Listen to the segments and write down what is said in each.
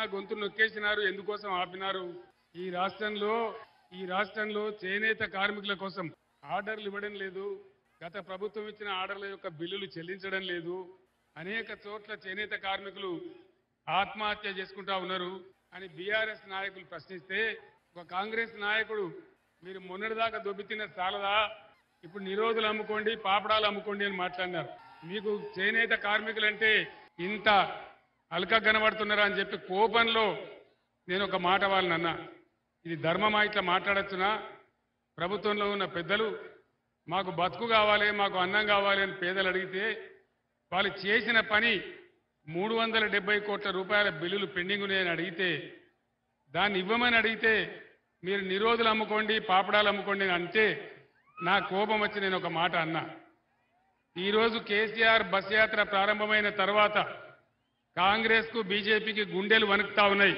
గొంతు నొక్కేసినారు ఎందుకోసం ఆపినారు ఈ రాష్ట్రంలో ఈ రాష్ట్రంలో చేనేత కార్మికుల కోసం ఆర్డర్లు ఇవ్వడం లేదు గత ప్రభుత్వం ఇచ్చిన ఆర్డర్ల యొక్క బిల్లులు చెల్లించడం లేదు అనేక చోట్ల చేనేత కార్మికులు ఆత్మహత్య చేసుకుంటా ఉన్నారు అని బీఆర్ఎస్ నాయకులు ప్రశ్నిస్తే ఒక కాంగ్రెస్ నాయకుడు మీరు మొన్నటిదాకా దొబ్బితిన్న చాలదా ఇప్పుడు నిరోధులు అమ్ముకోండి పాపడాలు అమ్ముకోండి అని మాట్లాడినారు మీకు చేనేత కార్మికులంటే ఇంత అలక కనబడుతున్నారా అని చెప్పి కోపంలో నేను ఒక మాట వాళ్ళని అన్నా ఇది ధర్మమా ఇట్లా మాట్లాడచ్చునా ప్రభుత్వంలో ఉన్న పెద్దలు మాకు బతుకు కావాలి మాకు అన్నం కావాలి అని పేదలు అడిగితే వాళ్ళు చేసిన పని మూడు వందల డెబ్బై కోట్ల రూపాయల బిల్లులు పెండింగ్ ఉన్నాయని అడిగితే దాన్ని ఇవ్వమని అడిగితే మీరు నిరోధులు అమ్ముకోండి పాపడాలు అమ్ముకోండి అని అంటే నా కోపం వచ్చి నేను ఒక మాట అన్నా ఈరోజు కేసీఆర్ బస్ యాత్ర ప్రారంభమైన తర్వాత కాంగ్రెస్ కు బీజేపీకి గుండెలు వణుకుతా ఉన్నాయి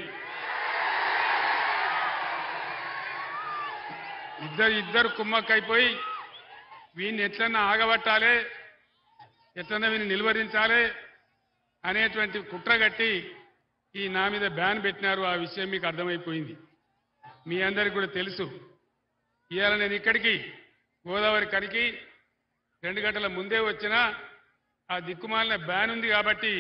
ఇద్దరు ఇద్దరు కుమ్మక్కైపోయి వీడిని ఎట్లన్నా ఆగబట్టాలి ఎట్లన్నా వీని నిలువరించాలి అనేటువంటి కుట్రగట్టి ఈ నా మీద బ్యాన్ పెట్టినారు ఆ విషయం మీకు అర్థమైపోయింది మీ అందరికి కూడా తెలుసు ఇవాళ నేను ఇక్కడికి గోదావరి కనికి రెండు గంటల ముందే వచ్చినా ఆ దిక్కుమాలిన బ్యాన్ ఉంది కాబట్టి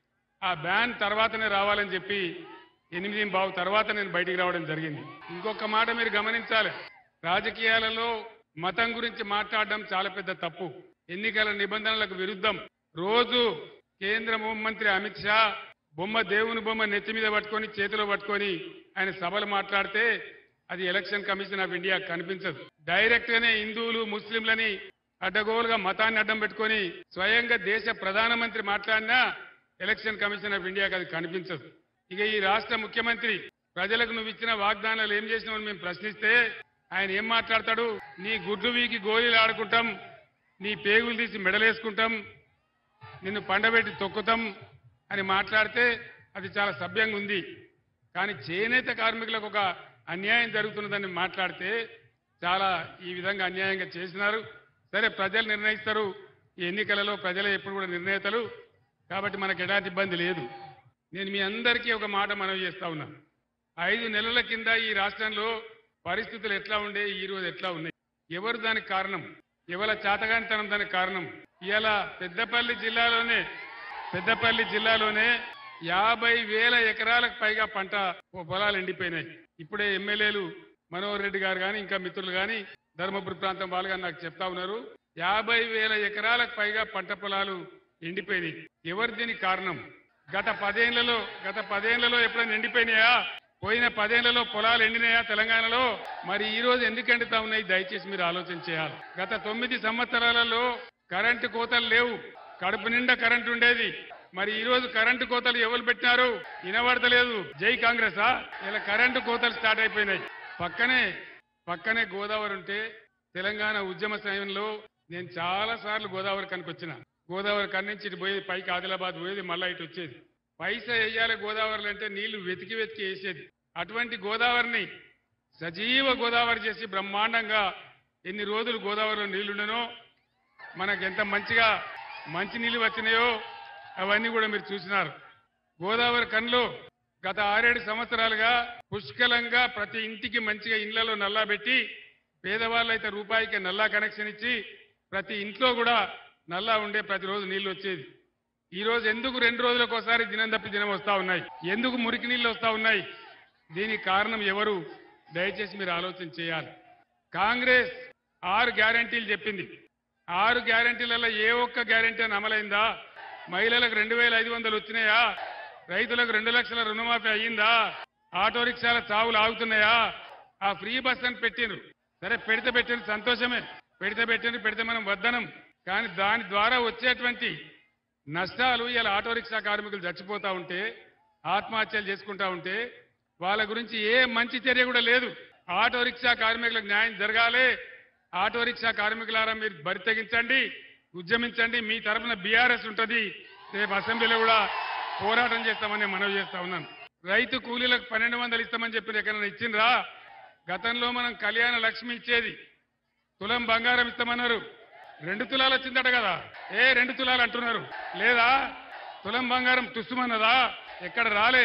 ఆ బ్యాన్ తర్వాతనే రావాలని చెప్పి ఎనిమిది బావు తర్వాత నేను బయటికి రావడం జరిగింది ఇంకొక మాట మీరు గమనించాలి రాజకీయాలలో మతం గురించి మాట్లాడడం చాలా పెద్ద తప్పు ఎన్నికల నిబంధనలకు విరుద్ధం రోజు కేంద్ర హోంమంత్రి అమిత్ షా బొమ్మ దేవుని బొమ్మ నెత్తి మీద పట్టుకొని చేతిలో పట్టుకొని ఆయన సభలు మాట్లాడితే అది ఎలక్షన్ కమిషన్ ఆఫ్ ఇండియా కనిపించదు డైరెక్ట్ గానే హిందువులు ముస్లింలని అడ్డగోలుగా మతాన్ని అడ్డం పెట్టుకొని స్వయంగా దేశ ప్రధానమంత్రి మాట్లాడినా ఎలక్షన్ కమిషన్ ఆఫ్ ఇండియాకి అది కనిపించదు ఇక ఈ రాష్ట్ర ముఖ్యమంత్రి ప్రజలకు నువ్వు ఇచ్చిన వాగ్దానాలు ఏం చేసినావని మేము ప్రశ్నిస్తే ఆయన ఏం మాట్లాడతాడు నీ గుడ్లు వీకి గోళీలు ఆడుకుంటాం నీ పేగులు తీసి మెడలేసుకుంటాం నిన్ను పండబెట్టి తొక్కుతాం అని మాట్లాడితే అది చాలా సభ్యంగా ఉంది కానీ చేనేత కార్మికులకు ఒక అన్యాయం జరుగుతున్నదని మాట్లాడితే చాలా ఈ విధంగా అన్యాయంగా చేసినారు సరే ప్రజలు నిర్ణయిస్తారు ఈ ఎన్నికలలో ప్రజలే ఎప్పుడు కూడా నిర్ణేతలు కాబట్టి మనకు ఎలాంటి ఇబ్బంది లేదు నేను మీ అందరికీ ఒక మాట మనవి చేస్తా ఉన్నాను ఐదు నెలల కింద ఈ రాష్ట్రంలో పరిస్థితులు ఎట్లా ఉండే ఈ రోజు ఎట్లా ఉన్నాయి ఎవరు దానికి కారణం ఎవరి చాతగానితనం దానికి కారణం ఇలా పెద్దపల్లి జిల్లాలోనే పెద్దపల్లి జిల్లాలోనే యాభై వేల ఎకరాలకు పైగా పంట ఓ పొలాలు ఎండిపోయినాయి ఇప్పుడే ఎమ్మెల్యేలు మనోహర్ రెడ్డి గారు కానీ ఇంకా మిత్రులు కానీ ధర్మపురి ప్రాంతం వాళ్ళు కానీ నాకు చెప్తా ఉన్నారు యాభై వేల ఎకరాలకు పైగా పంట పొలాలు ఎండిపోయినాయి ఎవరు దీనికి కారణం గత పదేళ్లలో గత పదేళ్లలో ఎప్పుడైనా ఎండిపోయినాయా పోయిన పదేళ్లలో పొలాలు ఎండినాయా తెలంగాణలో మరి ఈ రోజు ఎందుకు ఎండుతా ఉన్నాయి దయచేసి మీరు ఆలోచన చేయాలి గత తొమ్మిది సంవత్సరాలలో కరెంటు కోతలు లేవు కడుపు నిండా కరెంటు ఉండేది మరి ఈ రోజు కరెంటు కోతలు ఎవరు పెట్టినారు వినబడతలేదు జై కాంగ్రెసా ఇలా కరెంటు కోతలు స్టార్ట్ అయిపోయినాయి పక్కనే పక్కనే గోదావరి ఉంటే తెలంగాణ ఉద్యమ సమయంలో నేను చాలా సార్లు గోదావరి కనుక వచ్చిన గోదావరి కన్ను నుంచి ఇటు పోయేది పైకి ఆదిలాబాద్ పోయేది మళ్ళా ఇటు వచ్చేది పైసా వేయాలి గోదావరిలో అంటే నీళ్లు వెతికి వెతికి వేసేది అటువంటి గోదావరిని సజీవ గోదావరి చేసి బ్రహ్మాండంగా ఎన్ని రోజులు గోదావరిలో నీళ్లుండనో మనకు ఎంత మంచిగా మంచి నీళ్లు వచ్చినాయో అవన్నీ కూడా మీరు చూసినారు గోదావరి కన్లో గత ఆరేడు సంవత్సరాలుగా పుష్కలంగా ప్రతి ఇంటికి మంచిగా ఇళ్లలో నల్లా పెట్టి పేదవాళ్ళైతే రూపాయికి నల్లా కనెక్షన్ ఇచ్చి ప్రతి ఇంట్లో కూడా నల్లా ఉండే ప్రతిరోజు నీళ్లు వచ్చేది ఈ రోజు ఎందుకు రెండు రోజులకు ఒకసారి దినం తప్పి దినం వస్తా ఉన్నాయి ఎందుకు మురికి నీళ్లు వస్తా ఉన్నాయి దీనికి కారణం ఎవరు దయచేసి మీరు ఆలోచన చేయాలి కాంగ్రెస్ ఆరు గ్యారంటీలు చెప్పింది ఆరు గ్యారంటీలలో ఏ ఒక్క గ్యారంటీ అని అమలైందా మహిళలకు రెండు వేల ఐదు వందలు వచ్చినాయా రైతులకు రెండు లక్షల రుణమాఫీ అయ్యిందా ఆటో రిక్షాల చావులు ఆగుతున్నాయా ఆ ఫ్రీ బస్ అని పెట్టిండ్రు సరే పెడితే పెట్టిండ్రు సంతోషమే పెడితే పెట్టిండ్రు పెడితే మనం వద్దనం కానీ దాని ద్వారా వచ్చేటువంటి నష్టాలు ఇలా ఆటో రిక్షా కార్మికులు చచ్చిపోతా ఉంటే ఆత్మహత్యలు చేసుకుంటా ఉంటే వాళ్ళ గురించి ఏ మంచి చర్య కూడా లేదు ఆటో రిక్షా కార్మికులకు న్యాయం జరగాలి ఆటో రిక్షా కార్మికులారా మీరు బరి తెగించండి ఉద్యమించండి మీ తరఫున బీఆర్ఎస్ ఉంటుంది రేపు అసెంబ్లీలో కూడా పోరాటం చేస్తామని మనవి చేస్తా ఉన్నాను రైతు కూలీలకు పన్నెండు వందలు ఇస్తామని చెప్పి ఎక్కడైనా ఇచ్చిండ్రా గతంలో మనం కళ్యాణ లక్ష్మి ఇచ్చేది తులం బంగారం ఇస్తామన్నారు రెండు తులాలు వచ్చిందట కదా ఏ రెండు తులాలు అంటున్నారు లేదా తులం బంగారం తుస్సుమన్నదా ఎక్కడ రాలే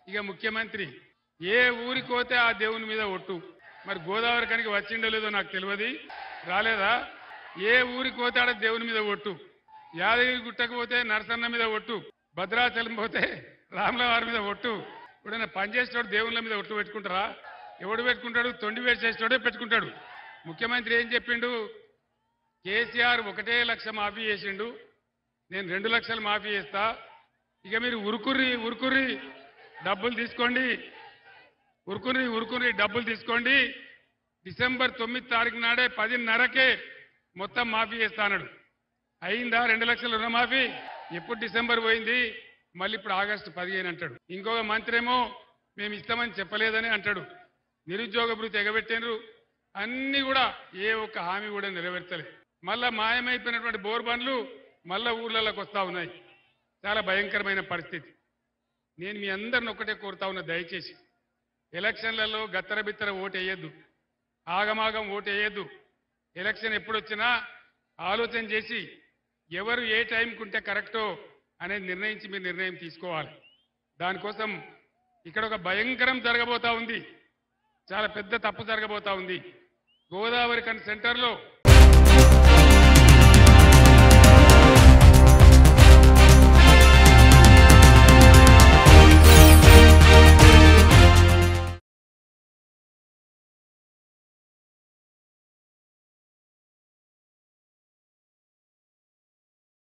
ఇక ముఖ్యమంత్రి ఏ ఊరికి పోతే ఆ దేవుని మీద ఒట్టు మరి గోదావరి కనుక వచ్చిండో లేదో నాకు తెలియదు రాలేదా ఏ ఊరికి పోతే ఆడ దేవుని మీద ఒట్టు యాదగిరి గుట్టకు పోతే నరసన్న మీద ఒట్టు భద్రాచలం పోతే రాముల వారి మీద ఒట్టు ఇప్పుడు పనిచేసేవాడు దేవుళ్ళ మీద ఒట్టు పెట్టుకుంటారా ఎవడు పెట్టుకుంటాడు తొండి వేసేటోడే పెట్టుకుంటాడు ముఖ్యమంత్రి ఏం చెప్పిండు కేసీఆర్ ఒకటే లక్ష మాఫీ చేసిండు నేను రెండు లక్షలు మాఫీ చేస్తా ఇక మీరు ఉరుకుర్రి ఉరుకుర్రి డబ్బులు తీసుకోండి ఉరుకుర్రి ఉరుకుర్రి డబ్బులు తీసుకోండి డిసెంబర్ తొమ్మిది తారీఖు నాడే పదిన్నరకే మొత్తం మాఫీ చేస్తా అన్నాడు అయిందా రెండు లక్షల రుణమాఫీ ఎప్పుడు డిసెంబర్ పోయింది మళ్ళీ ఇప్పుడు ఆగస్టు పదిహేను అంటాడు ఇంకొక మంత్రి ఏమో మేము ఇస్తామని చెప్పలేదని అంటాడు నిరుద్యోగ భృతి ఎగబెట్టారు అన్ని కూడా ఏ ఒక్క హామీ కూడా నెరవేర్చలేదు మళ్ళా మాయమైపోయినటువంటి బోర్ బండ్లు మళ్ళా ఊర్లలోకి వస్తా ఉన్నాయి చాలా భయంకరమైన పరిస్థితి నేను మీ అందరిని ఒకటే కోరుతా ఉన్నా దయచేసి ఎలక్షన్లలో గత్తర బిత్తర ఓటు వేయద్దు ఆగమాగం ఓటు వేయద్దు ఎలక్షన్ ఎప్పుడు వచ్చినా ఆలోచన చేసి ఎవరు ఏ టైంకి ఉంటే కరెక్టో అనేది నిర్ణయించి మీరు నిర్ణయం తీసుకోవాలి దానికోసం ఇక్కడ ఒక భయంకరం జరగబోతా ఉంది చాలా పెద్ద తప్పు జరగబోతా ఉంది గోదావరి కన్ సెంటర్లో